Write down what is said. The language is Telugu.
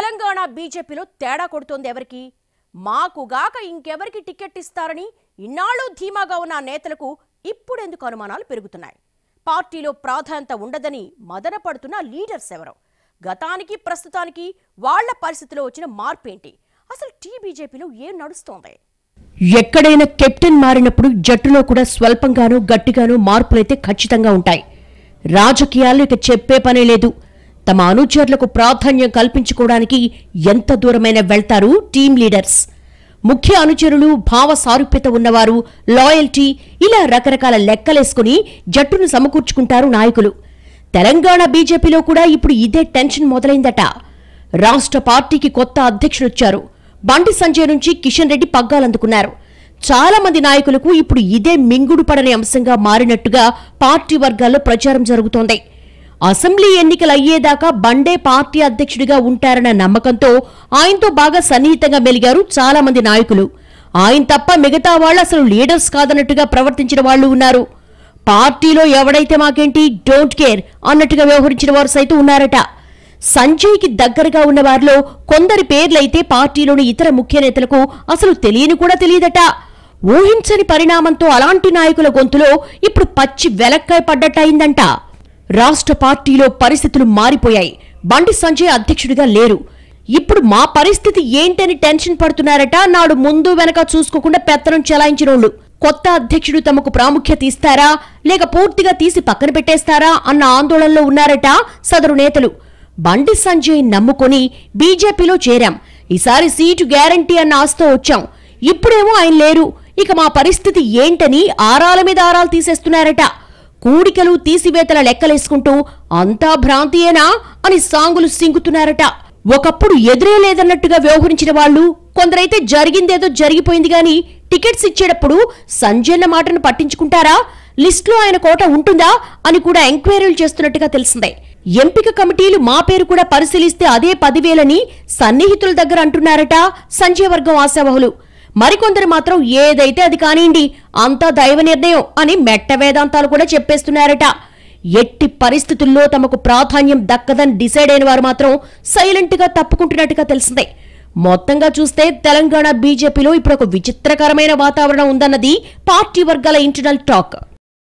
తెలంగాణ బీజేపీలో తేడా కొడుతోంది ఎవరికి మాకుగాక ఇంకెవరికి టికెట్ ఇస్తారని ఇన్నాళ్ళు ధీమాగా ఉన్న ఆ నేతలకు ఇప్పుడెందుకు అనుమానాలు పెరుగుతున్నాయి పార్టీలో ప్రాధాన్యత ఉండదని మదన పడుతున్న లీడర్స్ ఎవరు గతానికి ప్రస్తుతానికి వాళ్ళ పరిస్థితిలో వచ్చిన మార్పేంటి అసలు టీ బీజేపీలో ఏం నడుస్తోంది ఎక్కడైనా కెప్టెన్ మారినప్పుడు జట్టులో కూడా స్వల్పంగానూ గట్టిగానూ మార్పులైతే ఖచ్చితంగా ఉంటాయి రాజకీయాల్లో ఇక చెప్పే పనే లేదు తమ అనుచరులకు ప్రాధాన్యం కల్పించుకోవడానికి ఎంత దూరమైన వెళ్తారు టీం లీడర్స్ ముఖ్య అనుచరులు భావ సారూప్యత ఉన్నవారు లాయల్టీ ఇలా రకరకాల లెక్కలేసుకుని జట్టును సమకూర్చుకుంటారు నాయకులు తెలంగాణ బీజేపీలో కూడా ఇప్పుడు ఇదే టెన్షన్ మొదలైందట రాష్ట్ర పార్టీకి కొత్త అధ్యక్షుడొచ్చారు బండి సంజయ్ నుంచి కిషన్ రెడ్డి పగ్గాలందుకున్నారు చాలా మంది నాయకులకు ఇప్పుడు ఇదే మింగుడు పడని అంశంగా మారినట్టుగా పార్టీ వర్గాల్లో ప్రచారం జరుగుతోంది అసెంబ్లీ ఎన్నికలు అయ్యేదాకా బండే పార్టీ అధ్యక్షుడిగా ఉంటారన్న నమ్మకంతో ఆయనతో బాగా సన్నిహితంగా మెలిగారు చాలా మంది నాయకులు ఆయన తప్ప మిగతా వాళ్ళు అసలు లీడర్స్ కాదన్నట్టుగా ప్రవర్తించిన వాళ్ళు ఉన్నారు పార్టీలో ఎవడైతే మాకేంటి డోంట్ కేర్ అన్నట్టుగా వ్యవహరించిన వారు సైతం ఉన్నారట సంజయ్కి దగ్గరగా ఉన్న వారిలో కొందరి పేర్లైతే పార్టీలోని ఇతర ముఖ్య నేతలకు అసలు తెలియని కూడా తెలియదట ఊహించని పరిణామంతో అలాంటి నాయకుల గొంతులో ఇప్పుడు పచ్చి వెలక్కాయ పడ్డట్టయిందంట రాష్ట్ర పార్టీలో పరిస్థితులు మారిపోయాయి బండి సంజయ్ అధ్యక్షుడిగా లేరు ఇప్పుడు మా పరిస్థితి ఏంటని టెన్షన్ పడుతున్నారట నాడు ముందు వెనక చూసుకోకుండా పెత్తనం చెలాయించినోళ్లు కొత్త అధ్యక్షుడు తమకు ప్రాముఖ్యత ఇస్తారా లేక పూర్తిగా తీసి పక్కన పెట్టేస్తారా అన్న ఆందోళనలో ఉన్నారట సదరు నేతలు బండి సంజయ్ నమ్ముకొని బీజేపీలో చేరాం ఈసారి సీటు గ్యారంటీ అన్న ఆశతో వచ్చాం ఇప్పుడేమో ఆయన లేరు ఇక మా పరిస్థితి ఏంటని ఆరాల మీద ఆరాలు తీసేస్తున్నారట కూడికలు తీసివేతల లెక్కలేసుకుంటూ అంతా భ్రాంతియేనా అని సాంగులు సింగుతున్నారట ఒకప్పుడు ఎదురే లేదన్నట్టుగా వ్యవహరించిన వాళ్ళు కొందరైతే జరిగిందేదో జరిగిపోయింది గాని టికెట్స్ ఇచ్చేటప్పుడు సంజయ్న మాటను పట్టించుకుంటారా లిస్టులో ఆయన కోట ఉంటుందా అని కూడా ఎంక్వైరీలు చేస్తున్నట్టుగా తెలిసిందే ఎంపిక కమిటీలు మా పేరు కూడా పరిశీలిస్తే అదే పదివేలని సన్నిహితుల దగ్గర అంటున్నారట సంజయ్ వర్గం ఆశావహులు మరికొందరు మాత్రం ఏదైతే అది కానివ్వండి అంతా దైవ నిర్ణయం అని మెట్ట వేదాంతాలు కూడా చెప్పేస్తున్నారట ఎట్టి పరిస్థితుల్లో తమకు ప్రాధాన్యం దక్కదని డిసైడ్ అయిన వారు మాత్రం సైలెంట్ గా తప్పుకుంటున్నట్టుగా తెలిసిందే మొత్తంగా చూస్తే తెలంగాణ బీజేపీలో ఇప్పుడు ఒక విచిత్రకరమైన వాతావరణం ఉందన్నది పార్టీ వర్గాల ఇంటర్నల్ టాక్